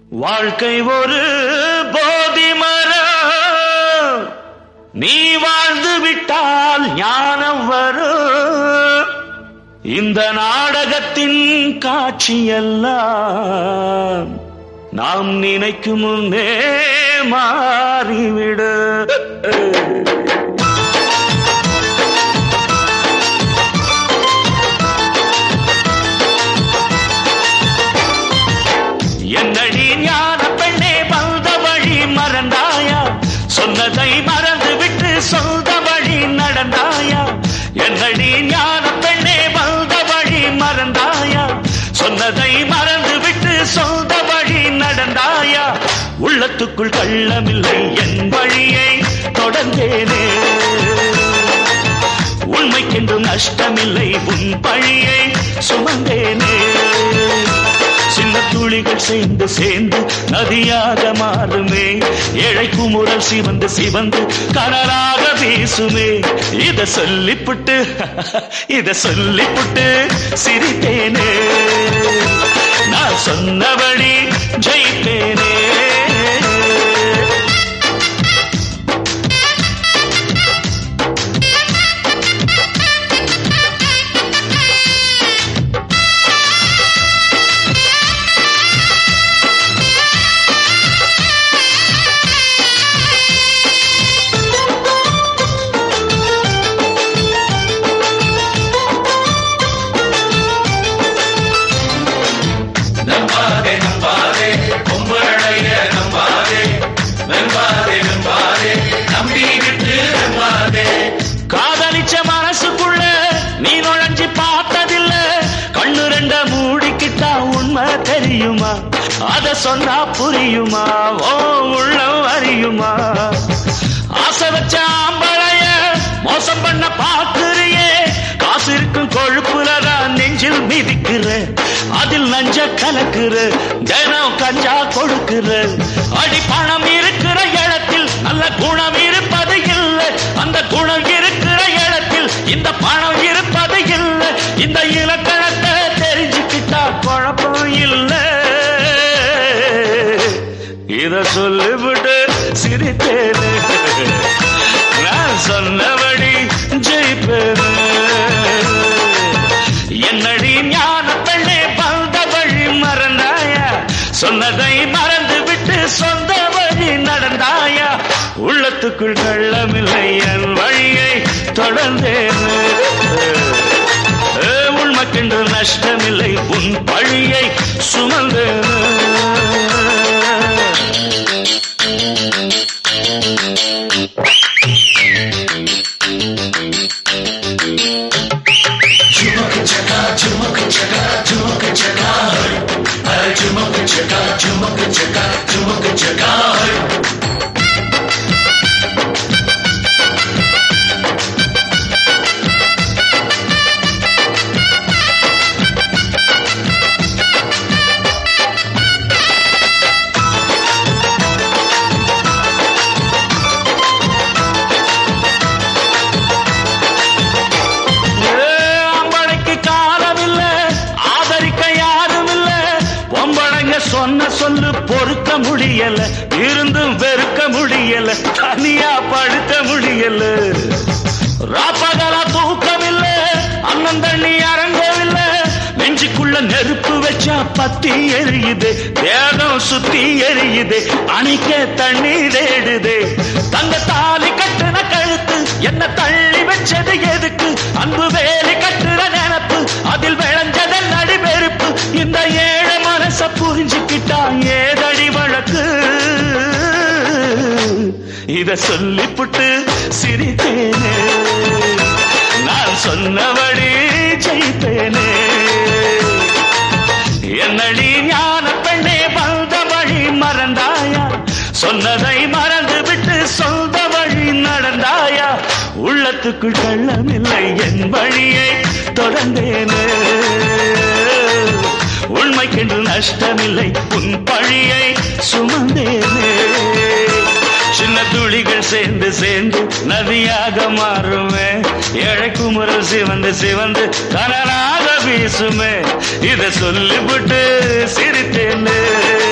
வாழ்க்கை ஒரு போதி மரம் நீ வாழ்ந்து விட்டால் ஞானம் வரும் இந்த நாடகத்தின் காட்சியெல்லாம் நாம் நினைக்கும் முன்னே மாறிவிடு என்னடி ஞான பெண்ணே வந்த வழி மறந்தாயா சொன்னதை மறந்து விட்டு சொந்த வழி நடந்தாயா என்னடி ஞான பெண்ணே வந்த வழி மறந்தாயா சொன்னதை மறந்து விட்டு சொந்த வழி நடந்தாயா உள்ளத்துக்குள் கள்ளமில்லை என் வழியை தொடர்ந்தேனே உண்மைக்கென்று நஷ்டமில்லை உன் பழியை சுமந்தேனே சின்ன துளிகள் சேர்ந்து சேர்ந்து நதியாக மாறுமே ஏழை குமுறல் சிவந்து சிவந்து கடலாக வீசுமே இத சொல்லிப்புட்டு இத சொல்லிப்புட்டு சிரித்தேனே நான் சொன்னபடி ஜெயிப்பேனே நம்பாதே நம்பாதே பொம்பளைய நம்பாதே நம்பாதே நம்பாதே நம்பி விட்டு நம்பாதே காதலிச்ச மனசுக்குள்ள நீ நுழைஞ்சு பார்த்ததில்ல கண்ணு ரெண்ட மூடிக்கிட்டா உண்மை தெரியுமா அத சொன்னா புரியுமா ஓ உள்ளம் அறியுமா ஆசை வச்ச ஆம்பளைய மோசம் பண்ண பாக்குறியே காசு இருக்கும் கொழுப்புல தான் நெஞ்சில் மிதிக்கிற அதில் நஞ்ச கலக்குற தினம் கஞ்சா கொடுக்கிற அடி பணம் இருக்கிற இடத்தில் நல்ல குணம் இருப்பது இல்லை அந்த குணம் இருக்கிற இடத்தில் இந்த பணம் இருப்பது இல்லை இந்த இலக்கணத்தை தெரிஞ்சுக்கிட்டா குழப்பம் இல்லை இத சொல்லிவிட்டு சிரித்தேனே நான் சொன்னபடி ஜெயிப்பேனே என்னடி ஞான பெண்ணே வந்த வழி மறந்தாயா சொன்னதை மறந்து விட்டு சொந்த வழி நடந்தாயா உள்ளத்துக்குள் கள்ளமில்லை என் வழியை தொடர்ந்தேனே ஏ, உண்மைக்கென்று நஷ்டமில்லை உன் பழியை சுமந்தேனே ஜுமக்கு சகா ஜுமக்கு சகா ஜுமக்கு சகா ஹை ஜுமக்கு சகா ஜுமக்கு சகா ஜுமக்கு சகா ஹை ஏ, அம்பளைக்கு காலம் இல்ல ஆதரிக்க யாரும் இல்ல பொம்பளைங்க சொன்ன சொல்லு பொறுக்க முடியல இருந்தும் வெறுக்க முடியல தனியா படுக்க முடியல ராப்பகலா தூக்கம் இல்ல அண்ணன் தண்ணி அரங்கவில்ல நெஞ்சுக்குள்ள நெருப்பு வச்சா பத்தி எரியுது தேகம் சுத்தி எரியுது அணிக்க தண்ணீர் தேடுது தங்க தாலி கட்டுன கழுத்து என்ன தள்ளி வச்சது எதுக்கு அன்பு வேலி கட்டுற நினப்பு அதில் விளைஞ்சதன் அடிபெருப்பு இந்த ஏழை மனச புரிஞ்சுக்கிட்டா ஏதடி வழக்கு இத சொல்லிப்புட்டு சிரித்தேனே நான் சொன்னபடி ஜெயித்தேனே என்னடி ஞான பெண்ணே வந்த வழி மறந்தாயா சொன்னதை மறந்து விட்டு சொந்த வழி நடந்தாயா உள்ளத்துக்குள் கள்ளமில்லை என் வழியை தொடர்ந்தேனே உண்மைக்கென்று நஷ்டமில்லை உன் பழியை சுமந்தேனே சின்ன துளிகள் சேர்ந்து சேர்ந்து நதியாக மாறுமே ஏழை குமுறல் சிவந்து சிவந்து கனலாக வீசுமே இத சொல்லிவிட்டு சிரித்தேன்னு